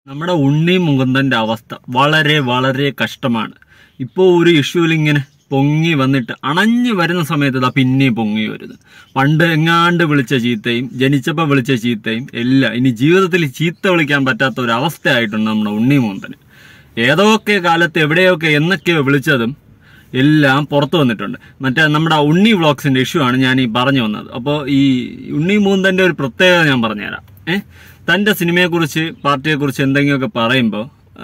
നമ്മുടെ ഉണ്ണി മുകുന്ദന്റെ അവസ്ഥ വളരെ വളരെ കഷ്ടമാണ് ഇപ്പോൾ ഒരു ഇഷ്യൂവിൽ ഇങ്ങനെ പൊങ്ങി വന്നിട്ട് അണഞ്ഞു വരുന്ന സമയത്ത് ഇതാ പിന്നെയും പൊങ്ങി വരുന്നത് പണ്ട് എങ്ങാണ്ട് വിളിച്ച ചീത്തയും ജനിച്ചപ്പോൾ വിളിച്ച ചീത്തയും എല്ലാം ഇനി ജീവിതത്തിൽ ചീത്ത വിളിക്കാൻ പറ്റാത്ത ഒരു അവസ്ഥയായിട്ടുണ്ട് നമ്മുടെ ഉണ്ണി മുകുന്ദന് ഏതൊക്കെ കാലത്ത് എവിടെയൊക്കെ എന്നൊക്കെയോ വിളിച്ചതും എല്ലാം പുറത്തു വന്നിട്ടുണ്ട് മറ്റേ നമ്മുടെ ഉണ്ണി വ്ളോഗ്സിന്റെ ഇഷ്യൂ ആണ് ഞാൻ ഈ പറഞ്ഞു വന്നത് അപ്പോൾ ഈ ഉണ്ണി മൂന്തന്റെ ഒരു പ്രത്യേകത ഞാൻ പറഞ്ഞുതരാം ഏഹ് തന്റെ സിനിമയെക്കുറിച്ച് പാർട്ടിയെക്കുറിച്ച് എന്തെങ്കിലുമൊക്കെ പറയുമ്പോൾ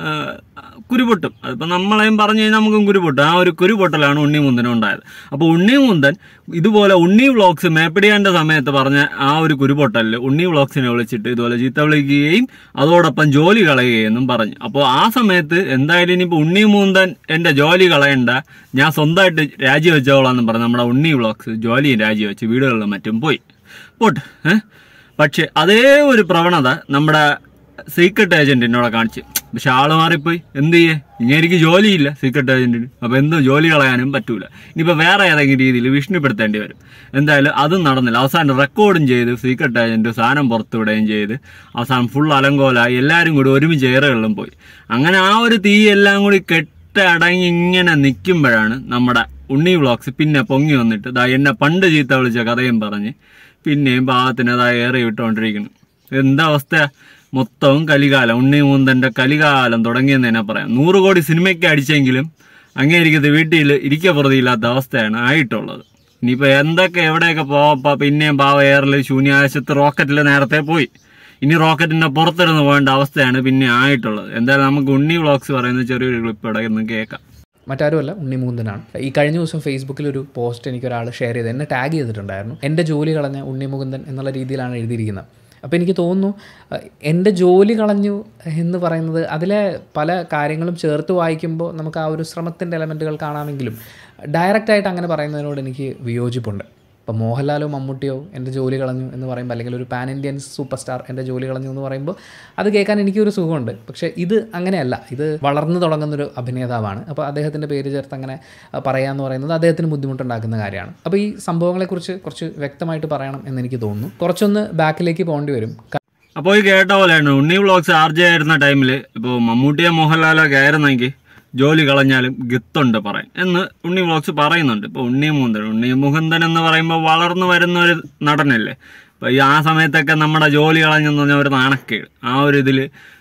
കുരുപൊട്ടും അതിപ്പോൾ നമ്മളെയും പറഞ്ഞു കഴിഞ്ഞാൽ നമുക്കും കുരുപൊട്ടും ആ ഒരു കുരുപൊട്ടലാണ് ഉണ്ണി മുന്തനും ഉണ്ടായത് അപ്പോൾ ഉണ്ണി മുന്തൻ ഇതുപോലെ ഉണ്ണി വ്ളോഗ്സ് മേപ്പിടിയാൻ്റെ സമയത്ത് പറഞ്ഞ ആ ഒരു കുരുപൊട്ടലിൽ ഉണ്ണി വ്ളോഗ്സിനെ വിളിച്ചിട്ട് ഇതുപോലെ ചീത്ത വിളിക്കുകയും അതോടൊപ്പം ജോലി കളയുകയെന്നും പറഞ്ഞു അപ്പോൾ ആ സമയത്ത് എന്തായാലും ഇനിയിപ്പോൾ ഉണ്ണി മൂന്തൻ എൻ്റെ ജോലി കളയണ്ട ഞാൻ സ്വന്തമായിട്ട് രാജിവെച്ചോളാന്ന് പറഞ്ഞ് നമ്മുടെ ഉണ്ണി വ്ളോഗ്സ് ജോലിയും രാജിവെച്ച് വീടുകളിലും മറ്റും പോയി പോട്ട് ഏഹ് പക്ഷെ അതേ ഒരു പ്രവണത നമ്മുടെ സീക്രട്ട് ഏജന്റിനോടെ കാണിച്ച് പക്ഷെ ആള് മാറിപ്പോയി എന്ത് ചെയ്യേ ഇങ്ങനെ ജോലിയില്ല സീക്രട്ട് ഏജന്റിന് അപ്പൊ എന്തും ജോലി കളയാനും പറ്റൂല ഇനിയിപ്പോ വേറെ ഏതെങ്കിലും രീതിയിൽ ഭീഷണിപ്പെടുത്തേണ്ടി വരും എന്തായാലും അതും നടന്നില്ല അവസാനം റെക്കോർഡും ചെയ്ത് സീക്രട്ട് ഏജന്റ് സാധനം പുറത്തുവിടുകയും ചെയ്ത് അവസാനം ഫുൾ അലങ്കോലായി എല്ലാവരും കൂടി ഒരുമിച്ച് ഏറുകളിലും പോയി അങ്ങനെ ആ ഒരു തീ എല്ലാം കൂടി കെട്ടടങ്ങി ഇങ്ങനെ നിൽക്കുമ്പോഴാണ് നമ്മുടെ ഉണ്ണി വ്ളോഗ്സ് പിന്നെ പൊങ്ങി വന്നിട്ട് ദാ എന്നെ പണ്ട് ചീത്ത വിളിച്ച കഥയും പറഞ്ഞ് പിന്നെയും പാകത്തിന് അതാ ഏറി വിട്ടുകൊണ്ടിരിക്കുന്നു എന്താ അവസ്ഥ മൊത്തവും കലികാലം ഉണ്ണി മൂന്തന്റെ കലികാലം തുടങ്ങിയെന്ന് തന്നെ പറയാം നൂറ് കോടി സിനിമയ്ക്ക് അടിച്ചെങ്കിലും അങ്ങേ ഇരിക്കുന്നത് വീട്ടിൽ ഇരിക്കപ്പുറതിയില്ലാത്ത അവസ്ഥയാണ് ആയിട്ടുള്ളത് ഇനിയിപ്പോൾ എന്തൊക്കെ എവിടെയൊക്കെ പോവാ പിന്നെയും പാവ എയറിൽ ശൂന്യാകാശത്ത് റോക്കറ്റിൽ നേരത്തെ പോയി ഇനി റോക്കറ്റിന്റെ പുറത്തിരുന്ന് പോകേണ്ട അവസ്ഥയാണ് പിന്നെ ആയിട്ടുള്ളത് എന്തായാലും നമുക്ക് ഉണ്ണി വ്ളോഗ്സ് പറയുന്ന ചെറിയൊരു ക്ലിപ്പ് ഇവിടെ നിന്ന് കേൾക്കാം മറ്റാരുമല്ല ഉണ്ണിമുകുന്ദനാണ് ഈ കഴിഞ്ഞ ദിവസം ഫേസ്ബുക്കിൽ ഒരു പോസ്റ്റ് എനിക്ക് ഒരാൾ ഷെയർ ചെയ്ത് എന്നെ ടാഗ് ചെയ്തിട്ടുണ്ടായിരുന്നു എൻ്റെ ജോലി കളഞ്ഞ ഉണ്ണിമുകുന്ദൻ എന്നുള്ള രീതിയിലാണ് എഴുതിയിരിക്കുന്നത് അപ്പോൾ എനിക്ക് തോന്നുന്നു അഹ് എൻ്റെ ജോലി കളഞ്ഞു എന്ന് പറയുന്നത് അതിലെ പല കാര്യങ്ങളും ചേർത്ത് വായിക്കുമ്പോൾ നമുക്ക് ആ ഒരു ശ്രമത്തിൻ്റെ എലമെൻറ്റുകൾ കാണാമെങ്കിലും ഡയറക്റ്റായിട്ട് അങ്ങനെ പറയുന്നതിനോട് എനിക്ക് വിയോജിപ്പുണ്ട് ഇപ്പോൾ മോഹൻലാലോ മമ്മൂട്ടിയോ എൻ്റെ ജോലി കളഞ്ഞു എന്ന് പറയുമ്പോൾ അല്ലെങ്കിൽ ഒരു പാൻ ഇന്ത്യൻ സൂപ്പർ സ്റ്റാർ എൻ്റെ ജോലി കളഞ്ഞു എന്ന് പറയുമ്പോൾ അത് കേൾക്കാൻ എനിക്കൊരു സുഖമുണ്ട് പക്ഷേ ഇത് അങ്ങനെയല്ല ഇത് വളർന്നു തുടങ്ങുന്നൊരു അഭിനേതാവാണ് അപ്പോൾ അദ്ദേഹത്തിൻ്റെ പേര് ചേർത്ത് അങ്ങനെ അഹ് പറയാന്ന് പറയുന്നത് അദ്ദേഹത്തിന് ബുദ്ധിമുട്ടുണ്ടാക്കുന്ന കാര്യമാണ് അപ്പോൾ ഈ സംഭവങ്ങളെക്കുറിച്ച് കുറച്ച് വ്യക്തമായിട്ട് പറയണം എന്ന് എനിക്ക് തോന്നുന്നു കുറച്ചൊന്ന് ബാക്കിലേക്ക് പോകേണ്ടി വരും അപ്പോൾ ഈ കേട്ട പോലെയാണ് ഉണ്ണി വ്ളോഗ്സ് ആർജ് ആയിരുന്ന ടൈമിൽ ഇപ്പോൾ മമ്മൂട്ടിയോ മോഹൻലാലോ കയറുന്നെങ്കിൽ ജോലി കളഞ്ഞാലും ഗത്തുണ്ട് പറയാൻ എന്ന് ഉണ്ണി വ്ളോഗ്സ് പറയുന്നുണ്ട് ഇപ്പോൾ ഉണ്ണി മുകുന്ദൻ ഉണ്ണി മുകുന്ദൻ എന്ന് പറയുമ്പോൾ വളർന്നു വരുന്ന ഒരു നടനല്ലേ അപ്പോൾ ഈ ആ സമയത്തൊക്കെ നമ്മുടെ ജോലി കളഞ്ഞെന്ന് പറഞ്ഞാൽ ഒരു നാണക്കേട് ആ ഒരു ഇതിൽ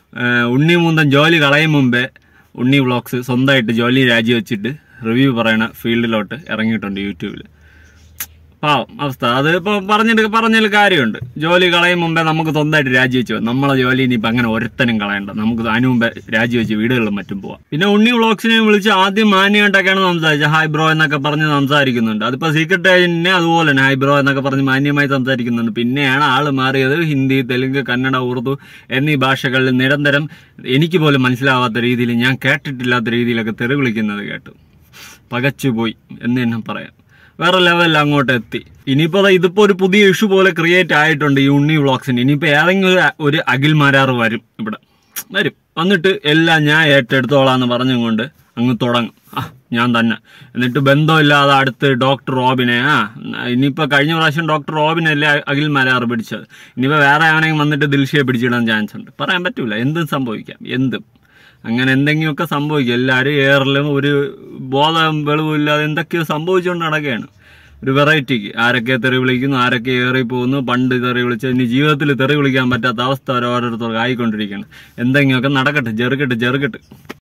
ഉണ്ണി മുകുന്ദൻ ജോലി കളയും മുമ്പേ ഉണ്ണി വ്ളോഗ്സ് സ്വന്തമായിട്ട് ജോലി രാജിവെച്ചിട്ട് റിവ്യൂ പറയണ ഫീൽഡിലോട്ട് ഇറങ്ങിയിട്ടുണ്ട് യൂട്യൂബിൽ പാവം അവസ്ഥ അത് ഇപ്പോൾ പറഞ്ഞിട്ട് പറഞ്ഞതിൽ കാര്യമുണ്ട് ജോലി കളയും മുമ്പേ നമുക്ക് സ്വന്തമായിട്ട് രാജിവെച്ച് പോകാം. നമ്മളെ ജോലി ഇനിയിപ്പോൾ അങ്ങനെ ഒരുത്തനും കളയണ്ട നമുക്ക് അതിനു മുമ്പേ രാജിവെച്ച് വീടുകളിലും മറ്റും പോവാം പിന്നെ ഉണ്ണി വ്ളോഗ്സിനെ വിളിച്ച് ആദ്യം മാന്യമായിട്ടൊക്കെയാണ് സംസാരിച്ചത് ഹായ് ബ്രോ എന്നൊക്കെ പറഞ്ഞ് സംസാരിക്കുന്നുണ്ട് അതിപ്പോൾ സീക്രട്ട് ഏജന്റിനെ അതുപോലെ തന്നെ ഹായ് ബ്രോ എന്നൊക്കെ പറഞ്ഞ് മാന്യമായി സംസാരിക്കുന്നുണ്ട് പിന്നെയാണ് ആള് മാറിയത് ഹിന്ദി തെലുങ്ക് കന്നഡ ഉറുദു എന്നീ ഭാഷകളിൽ നിരന്തരം എനിക്ക് പോലും മനസ്സിലാവാത്ത രീതിയിൽ ഞാൻ കേട്ടിട്ടില്ലാത്ത രീതിയിലൊക്കെ തെറി വിളിക്കുന്നത് കേട്ടു പകച്ചുപോയി എന്ന് തന്നെ പറയാം വേറെ ലെവലിൽ അങ്ങോട്ട് എത്തി ഇനിയിപ്പോ ദാ ഇതിപ്പോ ഒരു പുതിയ ഇഷ്യൂ പോലെ ക്രിയേറ്റ് ആയിട്ടുണ്ട് ഈ ഉണ്ണി വ്ളോഗ്സിന് ഇനിയിപ്പോ ഏതെങ്കിലും ഒരു ഒരു അഖിൽ മാരാറ് വരും ഇവിടെ വരും വന്നിട്ട് എല്ലാം ഞാൻ ഏറ്റെടുത്തോളാന്ന് പറഞ്ഞുകൊണ്ട് അങ്ങ് തുടങ്ങും ആ ഞാൻ തന്നെ എന്നിട്ട് ബന്ധമില്ലാതെ അടുത്ത് ഡോക്ടർ റോബിനെ ആ ഇനിയിപ്പോ കഴിഞ്ഞ പ്രാവശ്യം ഡോക്ടർ റോബിനല്ലേ അഖിൽ മാരാറ് പിടിച്ചത് ഇനിയിപ്പോ വേറെ ആണെങ്കിൽ വന്നിട്ട് ദിൽഷയെ പിടിച്ചിടാൻ ചാൻസ് ഉണ്ട് പറയാൻ പറ്റൂല എന്തും സംഭവിക്കാം എന്തും അങ്ങനെ എന്തെങ്കിലുമൊക്കെ സംഭവിക്കും എല്ലാവരും എയറിലും ഒരു ബോധം വെളിവില്ലാതെ എന്തൊക്കെയോ സംഭവിച്ചുകൊണ്ട് നടക്കുകയാണ് ഒരു വെറൈറ്റിക്ക് ആരൊക്കെ തെറി വിളിക്കുന്നു ആരൊക്കെ ഏറി പോകുന്നു പണ്ട് തെറി വിളിച്ച് ഇനി ജീവിതത്തിൽ തെറി വിളിക്കാൻ പറ്റാത്ത അവസ്ഥ ഓരോരുത്തർക്ക് ആയിക്കൊണ്ടിരിക്കുകയാണ് എന്തെങ്കിലുമൊക്കെ നടക്കട്ടെ ചെറുക്കട്ടെ ചെറുക്കട്ടെ